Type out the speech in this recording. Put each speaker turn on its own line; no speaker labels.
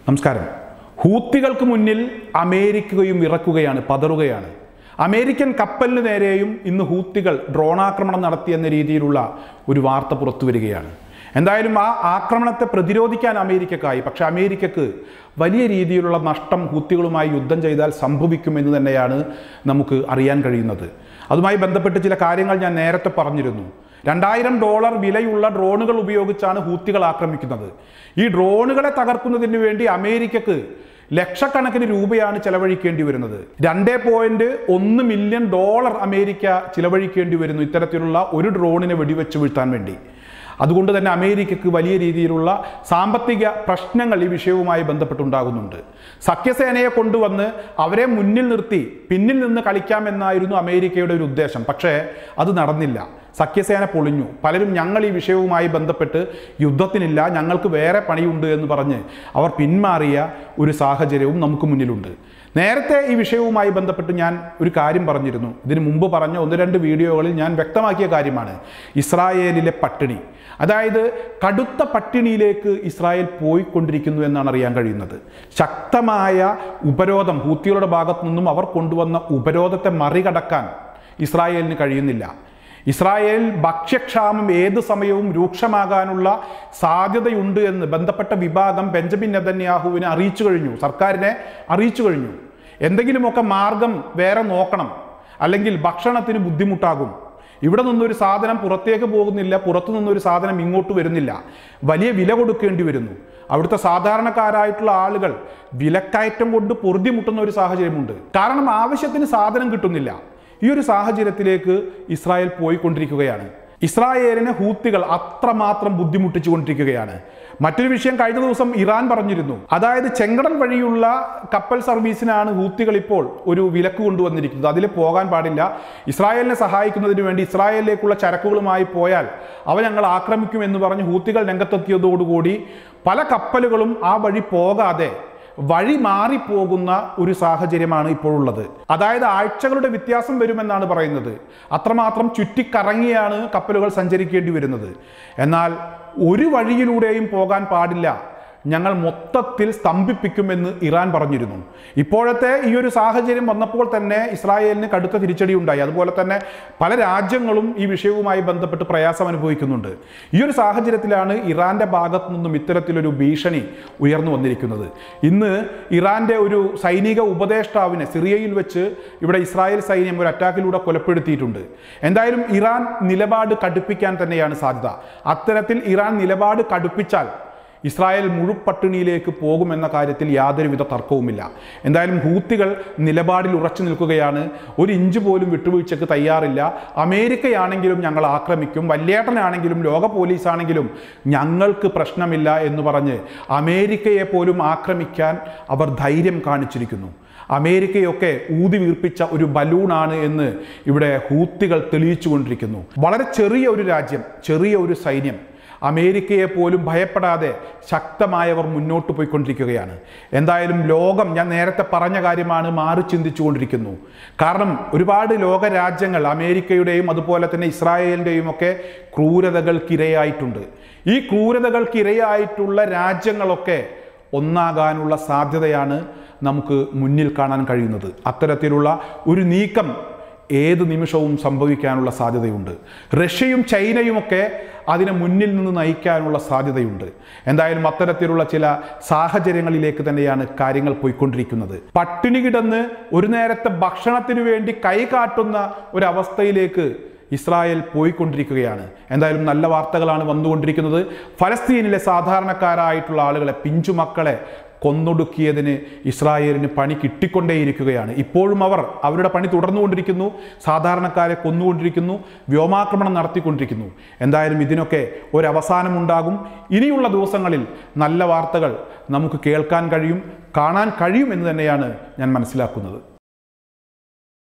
നമസ്കാരം ഹൂത്തികൾക്ക് മുന്നിൽ അമേരിക്കയും ഇറക്കുകയാണ് പതറുകയാണ് അമേരിക്കൻ കപ്പലിന് നേരെയും ഇന്ന് ഹൂത്തികൾ ഡ്രോണാക്രമണം നടത്തിയെന്ന രീതിയിലുള്ള ഒരു വാർത്ത പുറത്തു വരികയാണ് എന്തായാലും ആ ആക്രമണത്തെ പ്രതിരോധിക്കാൻ അമേരിക്കക്കായി പക്ഷെ അമേരിക്കക്ക് വലിയ രീതിയിലുള്ള നഷ്ടം ഹൂത്തികളുമായി യുദ്ധം ചെയ്താൽ സംഭവിക്കുമെന്ന് തന്നെയാണ് നമുക്ക് അറിയാൻ കഴിയുന്നത് അതുമായി ബന്ധപ്പെട്ട് ചില കാര്യങ്ങൾ ഞാൻ നേരത്തെ പറഞ്ഞിരുന്നു രണ്ടായിരം ഡോളർ വിലയുള്ള ഡ്രോണുകൾ ഉപയോഗിച്ചാണ് ഹൂത്തികൾ ആക്രമിക്കുന്നത് ഈ ഡ്രോണുകളെ തകർക്കുന്നതിന് വേണ്ടി അമേരിക്കക്ക് ലക്ഷക്കണക്കിന് രൂപയാണ് ചെലവഴിക്കേണ്ടി വരുന്നത് രണ്ടേ പോയിന്റ് ഒന്ന് മില്യൺ ഡോളർ അമേരിക്ക ചിലവഴിക്കേണ്ടി വരുന്നു ഇത്തരത്തിലുള്ള ഒരു ഡ്രോണിനെ വെടിവെച്ച് വീഴ്ത്താൻ വേണ്ടി അതുകൊണ്ട് തന്നെ അമേരിക്കക്ക് വലിയ രീതിയിലുള്ള സാമ്പത്തിക പ്രശ്നങ്ങൾ ഈ വിഷയവുമായി ബന്ധപ്പെട്ടുണ്ടാകുന്നുണ്ട് സഖ്യസേനയെ കൊണ്ടുവന്ന് അവരെ മുന്നിൽ നിർത്തി പിന്നിൽ നിന്ന് കളിക്കാമെന്നായിരുന്നു അമേരിക്കയുടെ ഒരു ഉദ്ദേശം പക്ഷേ അത് നടന്നില്ല സഖ്യസേന പൊളിഞ്ഞു പലരും ഞങ്ങൾ ഈ വിഷയവുമായി ബന്ധപ്പെട്ട് യുദ്ധത്തിനില്ല ഞങ്ങൾക്ക് വേറെ പണിയുണ്ട് എന്ന് പറഞ്ഞ് അവർ പിന്മാറിയ ഒരു സാഹചര്യവും നമുക്ക് മുന്നിലുണ്ട് നേരത്തെ ഈ വിഷയവുമായി ബന്ധപ്പെട്ട് ഞാൻ ഒരു കാര്യം പറഞ്ഞിരുന്നു ഇതിനു മുമ്പ് പറഞ്ഞ ഒന്ന് രണ്ട് വീഡിയോകളിൽ ഞാൻ വ്യക്തമാക്കിയ കാര്യമാണ് ഇസ്രായേലിലെ പട്ടിണി അതായത് കടുത്ത പട്ടിണിയിലേക്ക് ഇസ്രായേൽ പോയിക്കൊണ്ടിരിക്കുന്നു എന്നാണ് അറിയാൻ കഴിയുന്നത് ശക്തമായ ഉപരോധം ഹൂത്തികളുടെ ഭാഗത്തു നിന്നും അവർ കൊണ്ടുവന്ന ഉപരോധത്തെ മറികടക്കാൻ ഇസ്രായേലിന് കഴിയുന്നില്ല ഇസ്രായേൽ ഭക്ഷ്യക്ഷാമം ഏത് സമയവും രൂക്ഷമാകാനുള്ള സാധ്യതയുണ്ട് എന്ന് ബന്ധപ്പെട്ട വിഭാഗം ബെഞ്ചമിൻ നെതന്യാഹുവിനെ അറിയിച്ചു കഴിഞ്ഞു സർക്കാരിനെ അറിയിച്ചു കഴിഞ്ഞു എന്തെങ്കിലുമൊക്കെ മാർഗം വേറെ നോക്കണം അല്ലെങ്കിൽ ഭക്ഷണത്തിന് ബുദ്ധിമുട്ടാകും ഇവിടെ നിന്നൊരു സാധനം പുറത്തേക്ക് പോകുന്നില്ല പുറത്തു നിന്നൊരു സാധനം ഇങ്ങോട്ട് വരുന്നില്ല വലിയ വില കൊടുക്കേണ്ടി വരുന്നു അവിടുത്തെ സാധാരണക്കാരായിട്ടുള്ള ആളുകൾ വിലക്കയറ്റം കൊണ്ട് പൊറുതിമുട്ടുന്ന ഒരു സാഹചര്യമുണ്ട് കാരണം ആവശ്യത്തിന് സാധനം കിട്ടുന്നില്ല ഈ ഒരു സാഹചര്യത്തിലേക്ക് ഇസ്രായേൽ പോയിക്കൊണ്ടിരിക്കുകയാണ് ഇസ്രായേലിനെ ഹൂത്തികൾ അത്രമാത്രം ബുദ്ധിമുട്ടിച്ചു കൊണ്ടിരിക്കുകയാണ് മറ്റൊരു വിഷയം കഴിഞ്ഞ ദിവസം ഇറാൻ പറഞ്ഞിരുന്നു അതായത് ചെങ്കടൽ വഴിയുള്ള കപ്പൽ സർവീസിനാണ് ഹൂത്തികൾ ഇപ്പോൾ ഒരു വിലക്ക് കൊണ്ടുവന്നിരിക്കുന്നത് അതിൽ പോകാൻ പാടില്ല ഇസ്രായേലിനെ സഹായിക്കുന്നതിന് വേണ്ടി ഇസ്രായേലിലേക്കുള്ള ചരക്കുകളുമായി പോയാൽ അവ ഞങ്ങൾ ആക്രമിക്കും എന്ന് പറഞ്ഞ് ഹൂത്തികൾ രംഗത്തെത്തിയതോടുകൂടി പല കപ്പലുകളും ആ വഴി പോകാതെ വഴി മാറിപ്പോകുന്ന ഒരു സാഹചര്യമാണ് ഇപ്പോൾ ഉള്ളത് അതായത് ആഴ്ചകളുടെ വ്യത്യാസം വരുമെന്നാണ് പറയുന്നത് അത്രമാത്രം ചുറ്റിക്കറങ്ങിയാണ് കപ്പലുകൾ സഞ്ചരിക്കേണ്ടി വരുന്നത് എന്നാൽ ഒരു വഴിയിലൂടെയും പോകാൻ പാടില്ല ഞങ്ങൾ മൊത്തത്തിൽ സ്തംഭിപ്പിക്കുമെന്ന് ഇറാൻ പറഞ്ഞിരുന്നു ഇപ്പോഴത്തെ ഈ ഒരു സാഹചര്യം വന്നപ്പോൾ തന്നെ ഇസ്രായേലിന് കടുത്ത തിരിച്ചടി ഉണ്ടായി അതുപോലെ തന്നെ പല രാജ്യങ്ങളും ഈ വിഷയവുമായി ബന്ധപ്പെട്ട് പ്രയാസം അനുഭവിക്കുന്നുണ്ട് ഈ ഒരു സാഹചര്യത്തിലാണ് ഇറാന്റെ ഭാഗത്തു നിന്നും ഇത്തരത്തിലൊരു ഭീഷണി ഉയർന്നു വന്നിരിക്കുന്നത് ഇന്ന് ഇറാന്റെ ഒരു സൈനിക ഉപദേഷ്ടാവിനെ സിറിയയിൽ വെച്ച് ഇവിടെ ഇസ്രായേൽ സൈന്യം ഒരു അറ്റാക്കിലൂടെ കൊലപ്പെടുത്തിയിട്ടുണ്ട് എന്തായാലും ഇറാൻ നിലപാട് കടുപ്പിക്കാൻ തന്നെയാണ് സാധ്യത അത്തരത്തിൽ ഇറാൻ നിലപാട് കടുപ്പിച്ചാൽ ഇസ്രായേൽ മുഴുപട്ടിണിയിലേക്ക് പോകുമെന്ന കാര്യത്തിൽ യാതൊരുവിധ തർക്കവുമില്ല എന്തായാലും ഹൂത്തികൾ നിലപാടിൽ ഉറച്ചു നിൽക്കുകയാണ് ഒരു ഇഞ്ച് പോലും വിട്ടുവീഴ്ചയ്ക്ക് തയ്യാറില്ല അമേരിക്കയാണെങ്കിലും ഞങ്ങൾ ആക്രമിക്കും വല്യേട്ടനാണെങ്കിലും ലോക പോലീസാണെങ്കിലും ഞങ്ങൾക്ക് പ്രശ്നമില്ല എന്ന് പറഞ്ഞ് അമേരിക്കയെ പോലും ആക്രമിക്കാൻ അവർ ധൈര്യം കാണിച്ചിരിക്കുന്നു അമേരിക്കയൊക്കെ ഊതി വീർപ്പിച്ച ഒരു ബലൂണാണ് എന്ന് ഇവിടെ ഹൂത്തികൾ തെളിയിച്ചു കൊണ്ടിരിക്കുന്നു വളരെ ചെറിയ ഒരു രാജ്യം ചെറിയ ഒരു സൈന്യം അമേരിക്കയെ പോലും ഭയപ്പെടാതെ ശക്തമായവർ മുന്നോട്ട് പോയിക്കൊണ്ടിരിക്കുകയാണ് എന്തായാലും ലോകം ഞാൻ നേരത്തെ പറഞ്ഞ കാര്യമാണ് മാറി ചിന്തിച്ചുകൊണ്ടിരിക്കുന്നു കാരണം ഒരുപാട് ലോക രാജ്യങ്ങൾ അമേരിക്കയുടെയും അതുപോലെ തന്നെ ഇസ്രായേലിൻ്റെയും ഒക്കെ ക്രൂരതകൾക്കിരയായിട്ടുണ്ട് ഈ ക്രൂരതകൾക്കിരയായിട്ടുള്ള രാജ്യങ്ങളൊക്കെ ഒന്നാകാനുള്ള സാധ്യതയാണ് നമുക്ക് മുന്നിൽ കാണാൻ കഴിയുന്നത് അത്തരത്തിലുള്ള ഒരു നീക്കം ഏത് നിമിഷവും സംഭവിക്കാനുള്ള സാധ്യതയുണ്ട് റഷ്യയും ചൈനയുമൊക്കെ അതിനെ മുന്നിൽ നിന്ന് നയിക്കാനുള്ള സാധ്യതയുണ്ട് എന്തായാലും അത്തരത്തിലുള്ള ചില സാഹചര്യങ്ങളിലേക്ക് തന്നെയാണ് കാര്യങ്ങൾ പോയിക്കൊണ്ടിരിക്കുന്നത് പട്ടിണി കിടന്ന് ഒരു നേരത്തെ ഭക്ഷണത്തിനു വേണ്ടി കൈകാട്ടുന്ന ഒരവസ്ഥയിലേക്ക് ഇസ്രായേൽ പോയിക്കൊണ്ടിരിക്കുകയാണ് എന്തായാലും നല്ല വാർത്തകളാണ് വന്നുകൊണ്ടിരിക്കുന്നത് ഫലസ്തീനിലെ സാധാരണക്കാരായിട്ടുള്ള ആളുകളെ പിഞ്ചുമക്കളെ കൊന്നൊടുക്കിയതിന് ഇസ്രായേലിന് പണി കിട്ടിക്കൊണ്ടേയിരിക്കുകയാണ് ഇപ്പോഴും അവർ അവരുടെ പണി തുടർന്നുകൊണ്ടിരിക്കുന്നു സാധാരണക്കാരെ കൊന്നുകൊണ്ടിരിക്കുന്നു വ്യോമാക്രമണം നടത്തിക്കൊണ്ടിരിക്കുന്നു എന്തായാലും ഇതിനൊക്കെ ഒരവസാനമുണ്ടാകും ഇനിയുള്ള ദിവസങ്ങളിൽ നല്ല വാർത്തകൾ നമുക്ക് കേൾക്കാൻ കഴിയും കാണാൻ കഴിയും എന്ന് തന്നെയാണ് ഞാൻ മനസ്സിലാക്കുന്നത്